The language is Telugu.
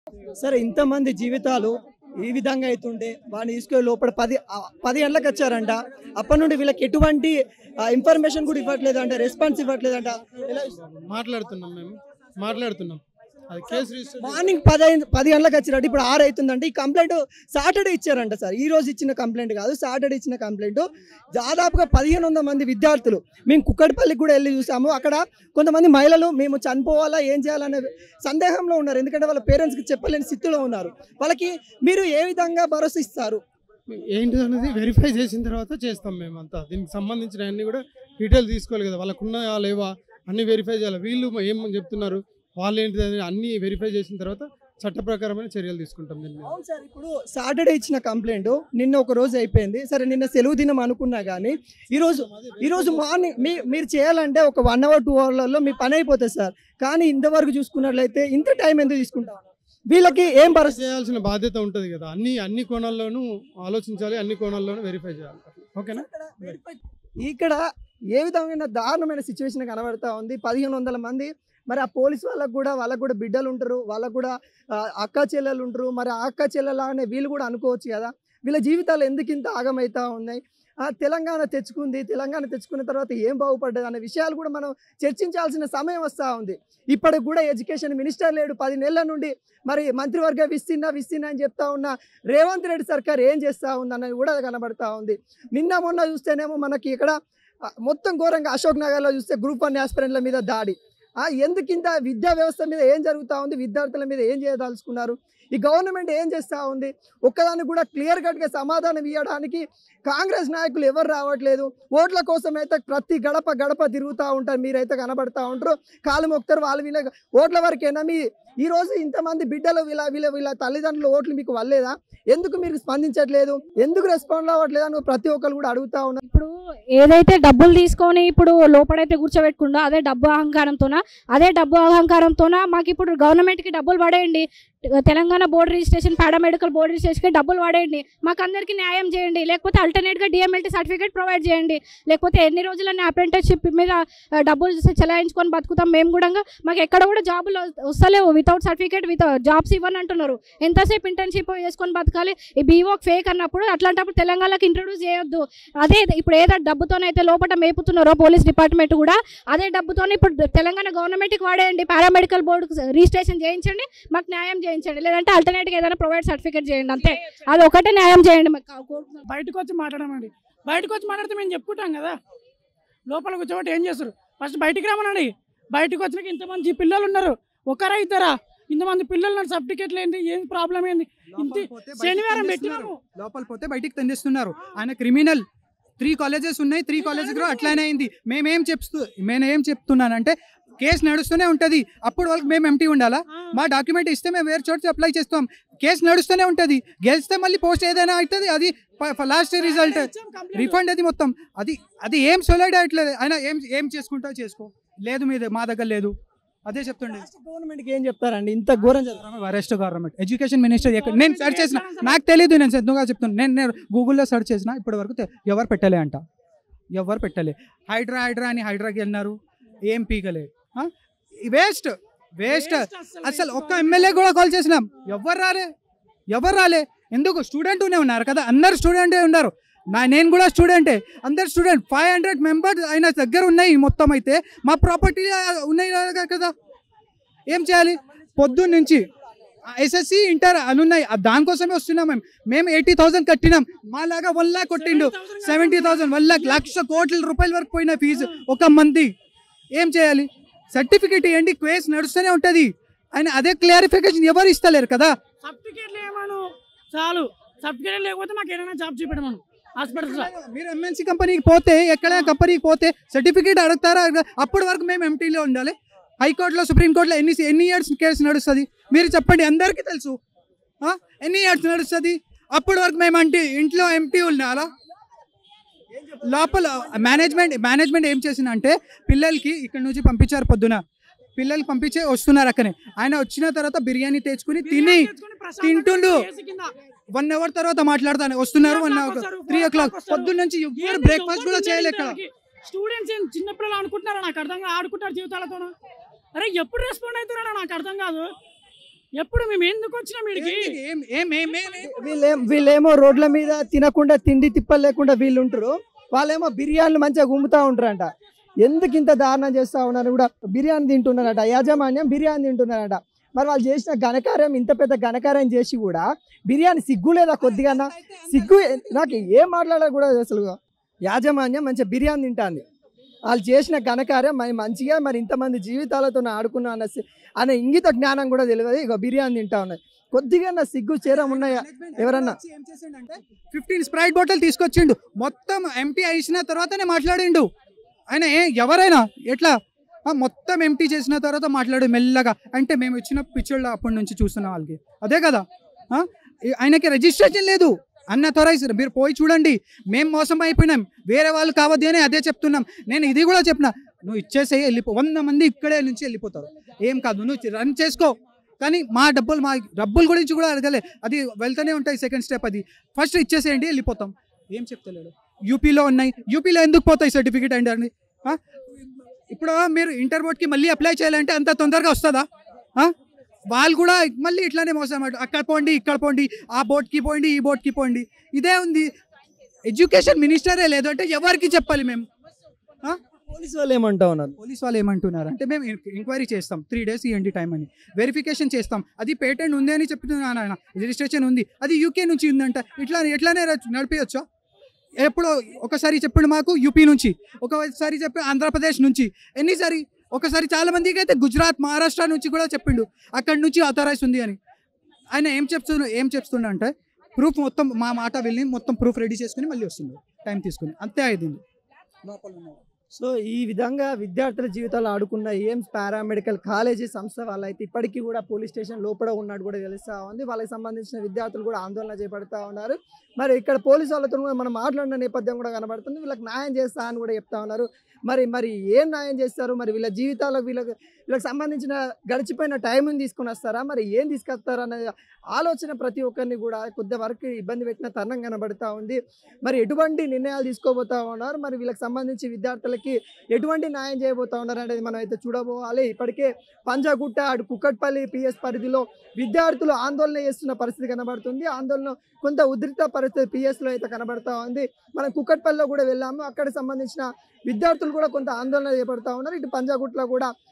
సరే ఇంతమంది జీవితాలు ఈ విధంగా అవుతుండే వాడిని తీసుకొని లోపల పది ఆ, పది గంటలకు వచ్చారంట అప్పటి నుండి వీళ్ళకి ఎటువంటి ఇన్ఫర్మేషన్ కూడా ఇవ్వట్లేదంట రెస్పాన్స్ ఇవ్వట్లేదంట ఎలా మాట్లాడుతున్నాం మేము మాట్లాడుతున్నాం అది కేసు రిజిస్టర్ మార్నింగ్ పది అయింది- పది గంటలకు వచ్చినట్టు ఇప్పుడు ఆరు అవుతుందంటే ఈ కంప్లైంట్ సాటర్డే ఇచ్చారంట సార్ ఈ రోజు ఇచ్చిన కంప్లైంట్ కాదు సాటర్డే ఇచ్చిన కంప్లైంట్ దాదాపుగా పదిహేను వందల మంది విద్యార్థులు మేము కుక్కడిపల్లికి కూడా వెళ్ళి చూసాము అక్కడ కొంతమంది మహిళలు మేము చనిపోవాలా ఏం చేయాలనే సందేహంలో ఉన్నారు ఎందుకంటే వాళ్ళ పేరెంట్స్కి చెప్పలేని స్థితిలో ఉన్నారు వాళ్ళకి మీరు ఏ విధంగా భరోసా ఇస్తారు ఏంటి అనేది వెరిఫై చేసిన తర్వాత చేస్తాం మేము అంతా దీనికి సంబంధించిన అన్ని కూడా డీటెయిల్ తీసుకోవాలి కదా వాళ్ళకు ఉన్నాయా లేవా అన్ని వెరిఫై చేయాలి వీళ్ళు ఏం చెప్తున్నారు వాళ్ళు ఏంటిది అని అన్ని వెరిఫై చేసిన తర్వాత చట్ట ప్రకారమైన చర్యలు తీసుకుంటాం దీని మీద అవును సార్ ఇప్పుడు సాటర్డే ఇచ్చిన కంప్లైంట్ నిన్న ఒక రోజు అయిపోయింది సరే నిన్న సెలవు దినం అనుకున్నా కానీ ఈరోజు ఈరోజు మార్నింగ్ మీ మీరు చేయాలంటే ఒక వన్ అవర్ టూ అవర్లలో మీ పని అయిపోతుంది సార్ కానీ ఇంతవరకు చూసుకున్నట్లయితే ఇంత టైం ఎందుకు తీసుకుంటాం వీళ్ళకి ఏం భరోసా చేయాల్సిన బాధ్యత ఉంటుంది కదా అన్ని అన్ని కోణాల్లోనూ ఆలోచించాలి అన్ని కోణాల్లోనూ వెరిఫై చేయాలి ఓకేనా ఇక్కడ ఏ విధమైన దారుణమైన సిచ్యువేషన్ కనబడతా ఉంది పదిహేను వందల మంది మరి ఆ పోలీస్ వాళ్ళకు కూడా వాళ్ళకు కూడా బిడ్డలు ఉంటారు వాళ్ళకు కూడా ఆ, అక్క చెల్లెలు ఉంటారు మరి ఆ అక్క చెల్లెలానే వీళ్ళు కూడా అనుకోవచ్చు కదా వీళ్ళ జీవితాలు ఎందుకు ఇంత ఆగమవుతా ఉన్నాయి ఆ, తెలంగాణ తెచ్చుకుంది తెలంగాణ తెచ్చుకున్న తర్వాత ఏం బాగుపడ్డది అనే విషయాలు కూడా మనం చర్చించాల్సిన సమయం వస్తూ ఉంది ఇప్పటికి కూడా ఎడ్యుకేషన్ మినిస్టర్ లేడు పది నెలల నుండి మరి మంత్రివర్గ విస్తీర్ణ విస్తీర్ణ అని చెప్తా ఉన్న రేవంత్ రెడ్డి సర్కార్ ఏం చేస్తూ ఉంది అన్నది కూడా కనబడతా ఉంది నిన్న మొన్న చూస్తేనేమో మనకి ఇక్కడ ఆ, మొత్తం ఘోరంగా అశోక్ నగర్లో చూస్తే గ్రూప్ వన్ ఆస్పిరెంట్ల మీద దాడి ఆ, ఎందుకు ఇంత విద్యా వ్యవస్థ మీద ఏం జరుగుతూ ఉంది విద్యార్థుల మీద ఏం చేయదలుచుకున్నారు ఈ గవర్నమెంట్ ఏం చేస్తూ ఉంది ఒక్కదానికి కూడా క్లియర్ కట్గా సమాధానం ఇవ్వడానికి కాంగ్రెస్ నాయకులు ఎవరు రావట్లేదు ఓట్ల కోసం అయితే ప్రతి గడప గడప తిరుగుతూ ఉంటారు మీరైతే కనబడతా ఉంటారు కాలు మొక్తారు వాళ్ళు వీళ్ళ ఓట్ల వరకేనా మీ ఈ రోజు ఇంతమంది బిడ్డలు వీళ్ళ వీళ్ళ వీళ్ళ తల్లిదండ్రుల ఓట్లు మీకు వల్లేదా ఎందుకు మీరు స్పందించట్లేదు ఎందుకు రెస్పాండ్ అవ్వట్లేదు అని ప్రతి ఒక్కరు కూడా అడుగుతా ఉన్నారు ఇప్పుడు ఏదైతే డబ్బులు తీసుకొని ఇప్పుడు లోపడైతే కూర్చోబెట్టుకుండో అదే డబ్బు అహంకారంతోన అదే డబ్బు అహంకారంతోన మాకు ఇప్పుడు గవర్నమెంట్కి డబ్బులు పడేయండి Telangana board registration paramedical board రిజిస్ట్రేషన్కి డబ్బులు పడేయండి మాకు అందరికీ న్యాయం చేయండి లేకపోతే అల్టర్నేట్గా డిఎంఎల్టీ సర్టిఫికేట్ ప్రొవైడ్ చేయండి లేకపోతే ఎన్ని రోజులని అప్రెంటిస్షిప్ మీద ఆ, డబ్బులు చెలాయించుకొని బతుకుతాం మేము కూడా మాకు ఎక్కడ కూడా జాబులు వస్తలేవు వితౌట్ సర్టిఫికేట్ విత్ జాబ్స్ ఇవ్వని అంటున్నారు ఎంతసేపు ఇంటర్న్షిప్ చేసుకొని బతకాలి ఈ బీవోక్ ఫేక్ అన్నప్పుడు అట్లాంటప్పుడు తెలంగాణకి ఇంట్రొడ్యూస్ చేయొద్దు అదే ఇప్పుడు ఏదో డబ్బుతోనైతే లోపల మేపుతున్నారో పోలీస్ డిపార్ట్మెంట్ కూడా అదే డబ్బుతోనే ఇప్పుడు తెలంగాణ గవర్నమెంట్కి వాడేయండి పారామెడికల్ బోర్డు రిజిస్ట్రేషన్ చేయించండి మాకు న్యాయం చేయించండి లేదంటే ఆల్టర్నేట్గా ఏదైనా ప్రొవైడ్ సర్టిఫికేట్ చేయండి అంతే అది ఒకటే న్యాయం చేయండి మాకు కోరుతున్నాం. బయటకు వచ్చి మాట్లాడమండి బయటకు వచ్చి మాట్లాడితే మేము చెప్పుకుంటాం కదా లోపల కూర్చోబట్టి ఏం చేస్తారు ఫస్ట్ బయటికి రమ్మనండి బయటకు వచ్చినాక ఇంతమంది పిల్లలు ఉన్నారు ఒకరా ఇద్దరా ఇంతమంది పిల్లలు ఉన్నారు సర్టిఫికేట్లు ఏంటి ఏం ప్రాబ్లం ఏంది ఇంటి శనివారం పెట్టినాము లోపల పోతే బయటికి తందిస్తున్నారు ఆయన క్రిమినల్ త్రీ కాలేజెస్ ఉన్నాయి త్రీ కాలేజెస్ కూడా అట్లానే అయింది మేమేం చెప్తూ నేను ఏం చెప్తున్నానంటే కేసు నడుస్తూనే ఉంటుంది అప్పుడు వాళ్ళకి మేము ఎంటీ ఉండాలా మా డాక్యుమెంట్ ఇస్తే మేము వేరే చోట అప్లై చేస్తాం కేసు నడుస్తూనే ఉంటుంది గెలిస్తే మళ్ళీ పోస్ట్ ఏదైనా అవుతుంది అది లాస్ట్ రిజల్ట్ రిఫండ్ అది మొత్తం అది అది ఏం సొలైడ్ అవ్వట్లేదు ఆయన ఏం ఏం చేసుకుంటావు చేసుకో లేదు మీద మా దగ్గర లేదు అదే చెప్తుండే గవర్నమెంట్కి ఏం చెప్తారండి ఇంత ఘోరం జరుగుతుంది అరెస్ట్ గవర్నమెంట్ ఎడ్యుకేషన్ మినిస్టర్ ఎక్కడ నేను సెర్చ్ చేసిన నాకు తెలియదు నేను సిద్ధంగా చెప్తాను నేను నేను గూగుల్లో సెర్చ్ చేసిన ఇప్పటి వరకు తె- ఎవరు పెట్టలే అంట ఎవరు పెట్టలే హైడ్రా హైడ్రా అని హైడ్రాకి వెళ్ళినారు ఏం పీకలే వేస్ట్ వేస్ట్ అసలు ఒక్క ఎమ్మెల్యే కూడా కాల్ చేసినాం ఎవరు రాలే ఎవరు రాలే ఎందుకు స్టూడెంట్నే ఉన్నారు కదా అందరు స్టూడెంటే ఉన్నారు నా నేను కూడా స్టూడెంటే అందరు స్టూడెంట్ ఫైవ్ హండ్రెడ్ మెంబర్స్ ఆయన దగ్గర ఉన్నాయి మొత్తం అయితే మా ప్రాపర్టీ ఉన్నాయి కదా ఏం చేయాలి పొద్దున్న నుంచి ఎస్ఎస్సి ఇంటర్ అని ఉన్నాయి ఆ దానికోసమే వస్తున్నాం మేము మేము ఎయిటీ థౌసండ్ కట్టినాం మా లాగా వన్ లాక్ కొట్టిండు సెవెంటీ థౌసండ్ వన్ లాక్ లక్ష కోట్ల రూపాయల వరకు పోయిన ఫీజు ఒక మంది ఏం చేయాలి సర్టిఫికేట్ ఏంటి కేసు నడుస్తూనే ఉంటుంది ఆయన అదే క్లారిఫికేషన్ ఎవరు ఇస్తలేరు కదా సర్టిఫికేట్లు ఏమను చాలు సర్టిఫికేట్ లేకపోతే మాకు ఏదైనా జాబ్ చూపెట్టమను హాస్పిటల్స్ మీరు ఎంఎన్సీ కంపెనీకి పోతే ఎక్కడ కంపెనీకి పోతే సర్టిఫికేట్ అడుగుతారా అడగ- అప్పటి వరకు మేము ఎంటీలో ఉండాలి హైకోర్టులో సుప్రీంకోర్టులో ఎన్ని ఎన్ని ఇయర్స్ కేసు నడుస్తుంది మీరు చెప్పండి అందరికీ తెలుసు ఆ? ఎన్ని ఇయర్స్ నడుస్తుంది అప్పటి వరకు మేము అంటే ఇంట్లో ఎంటీ ఉండాలా లోపల మేనేజ్మెంట్ మేనేజ్మెంట్ ఏం చేసింది అంటే పిల్లలకి ఇక్కడ నుంచి పంపించారు పొద్దున పిల్లలకి పంపించే వస్తున్నారు అక్కనే ఆయన వచ్చిన తర్వాత బిర్యానీ తెచ్చుకుని తిని తింటుండు. వన్ అవర్ తర్వాత మాట్లాడతాను వస్తున్నారు one hour three o'clock పొద్దున్న నుంచి ఎవ్వరు బ్రేక్ఫాస్ట్ కూడా చేయలేక స్టూడెంట్స్ ఏం చిన్నపిల్లలు అనుకుంటున్నారా నాకు అర్థం కాదు ఆడుకుంటారు జీవితాలతో అరే ఎప్పుడు రెస్పాండ్ అవుతున్నారా నాకు అర్థం కాదు ఎప్పుడు మేము ఎందుకు వచ్చినాం వీడికి ఏం ఏం ఏం ఏం ఏం వీళ్ళేం వీళ్ళేమో రోడ్ల మీద తినకుండా తిండి తిప్పలు లేకుండా వీళ్ళు ఉంటారు వాళ్ళేమో బిర్యానీలు మంచిగా గుమ్ముతా ఉంటారంట ఎందుకు ఇంత దారుణం చేస్తా ఉన్నారు కూడా బిర్యానీ తింటున్నారట యాజమాన్యం బిర్యానీ తింటున్నారట మరి వాళ్ళు చేసిన ఘనకార్యం ఇంత పెద్ద ఘనకార్యం చేసి కూడా బిర్యానీ సిగ్గు లేదా కొద్దిగా సిగ్గు నాకు ఏం మాట్లాడాలి కూడా అసలు యాజమాన్యం మంచిగా బిర్యానీ తింటాంది వాళ్ళు చేసిన ఘనకార్యం మరి మంచిగా మరి ఇంతమంది జీవితాలతో ఆడుకున్నా అన్న సి- అనే ఇంగిత జ్ఞానం కూడా తెలియదు ఇక బిర్యానీ తింటా ఉన్నది కొద్దిగా నా సిగ్గు చీరం ఉన్నాయా ఎవరన్నా? ఏం చేసిండంటే ఫిఫ్టీన్ స్ప్రైట్ బాటిల్ తీసుకొచ్చిండు మొత్తం ఎంటీ అయిన తర్వాతనే మాట్లాడిండు ఆయన ఏ ఎవరైనా ఎట్లా ఆ, మొత్తం ఎంటీ చేసిన తర్వాత మాట్లాడు మెల్లగా అంటే మేము ఇచ్చిన పిక్చర్లో అప్పటి నుంచి చూస్తున్నాం వాళ్ళకి అదే కదా ఆ? ఈ- ఆయనకి రిజిస్ట్రేషన్ లేదు అన్న త్వరైస్ మీరు పోయి చూడండి మేము మోసం అయిపోయినాం వేరే వాళ్ళు కావద్దు అని అదే చెప్తున్నాం నేను ఇది కూడా చెప్పిన నువ్వు ఇచ్చేసే వెళ్ళిపో వంద మంది ఇక్కడే నుంచి వెళ్ళిపోతారు ఏం కాదు నువ్వు రన్ చేసుకో కానీ మా డబ్బులు మా డబ్బుల గురించి కూడా అడగలే అది వెళ్తూనే ఉంటాయి సెకండ్ స్టెప్ అది ఫస్ట్ ఇచ్చేసేయండి వెళ్ళిపోతాం ఏం చెప్తలేడు యూపీలో ఉన్నాయి యూపీలో ఎందుకు పోతాయి సర్టిఫికేట్ అండి అండి ఆ? ఇప్పుడు మీరు ఇంటర్ బోర్డ్కి మళ్ళీ అప్లై చేయాలంటే అంత తొందరగా వస్తుందా ఆ? వాళ్ళు కూడా మళ్ళీ ఇట్లానే మోసం అన్నమాట. అక్కడ పోండి ఇక్కడ పోండి ఆ బోర్డ్కి పోండి ఈ బోర్డ్కి పోండి ఇదే ఉంది ఎడ్యుకేషన్ మినిస్టరే లేదు అంటే ఎవరికి చెప్పాలి మేము పోలీసు వాళ్ళు ఏమంటా ఉన్నారు పోలీస్ వాళ్ళు ఏమంటున్నారు అంటే మేము ఎంక్వైరీ చేస్తాం త్రీ డేస్ ఇవ్వండి టైం అని వెరిఫికేషన్ చేస్తాం అది పేటెంట్ ఉంది అని చెప్తున్నాను ఆయన రిజిస్ట్రేషన్ ఉంది అది యూకే నుంచి ఉందంట ఇట్లా ఎట్లానే నడిపించచ్చా ఎప్పుడో ఒకసారి చెప్పిండు మాకు యూపీ నుంచి ఒకసారి చెప్పి ఆంధ్రప్రదేశ్ నుంచి ఎన్నిసారి ఒకసారి చాలా మందికి అయితే గుజరాత్ మహారాష్ట్ర నుంచి కూడా చెప్పిండు అక్కడి నుంచి అథారైజ్ ఉంది అని ఆయన ఏం చెప్తున్నా ఏం చెప్తున్నా అంటే ప్రూఫ్ మొత్తం మా మాట వెళ్ళి మొత్తం ప్రూఫ్ రెడీ చేసుకుని మళ్ళీ వస్తుంది టైం తీసుకుని అంతే అయింది లోపల ఉన్నవాడు. సో ఈ విధంగా విద్యార్థుల జీవితాలు ఆడుకున్న ఎయిమ్స్ పారామెడికల్ కాలేజీ సంస్థ వాళ్ళైతే ఇప్పటికీ కూడా పోలీస్ స్టేషన్ లోపల ఉన్నట్టు కూడా తెలుస్తూ ఉంది వాళ్ళకి సంబంధించిన విద్యార్థులు కూడా ఆందోళన చేపడతా ఉన్నారు మరి ఇక్కడ పోలీసు వాళ్ళతో కూడా మనం మాట్లాడిన నేపథ్యం కూడా కనబడుతుంది వీళ్ళకి న్యాయం చేస్తా అని కూడా చెప్తా ఉన్నారు మరి మరి ఏం న్యాయం చేస్తారు మరి వీళ్ళ జీవితాలకు వీళ్ళకి వీళ్ళకి సంబంధించిన గడిచిపోయిన టైంని తీసుకుని వస్తారా మరి ఏం తీసుకొస్తారా అనే ఆలోచన ప్రతి ఒక్కరిని కూడా కొద్ది వరకు ఇబ్బంది పెట్టిన తరుణం కనబడుతూ ఉంది మరి ఎటువంటి నిర్ణయాలు తీసుకోబోతా ఉన్నారు మరి వీళ్ళకి సంబంధించి విద్యార్థులకి ఎటువంటి న్యాయం చేయబోతా ఉన్నారు అనేది మనం అయితే చూడబోవాలి ఇప్పటికే పంజాగుట్ట అటు కుక్కట్పల్లి పిఎస్ పరిధిలో విద్యార్థులు ఆందోళన చేస్తున్న పరిస్థితి కనబడుతుంది ఆందోళన కొంత ఉధృత పరిస్థితి పిఎస్లో అయితే కనబడతా ఉంది మనం కుక్కట్పల్లిలో కూడా వెళ్ళాము అక్కడ సంబంధించిన విద్యార్థులు కూడా కొంత ఆందోళన చేపడతా ఉన్నారు ఇటు పంజాగుట్లో కూడా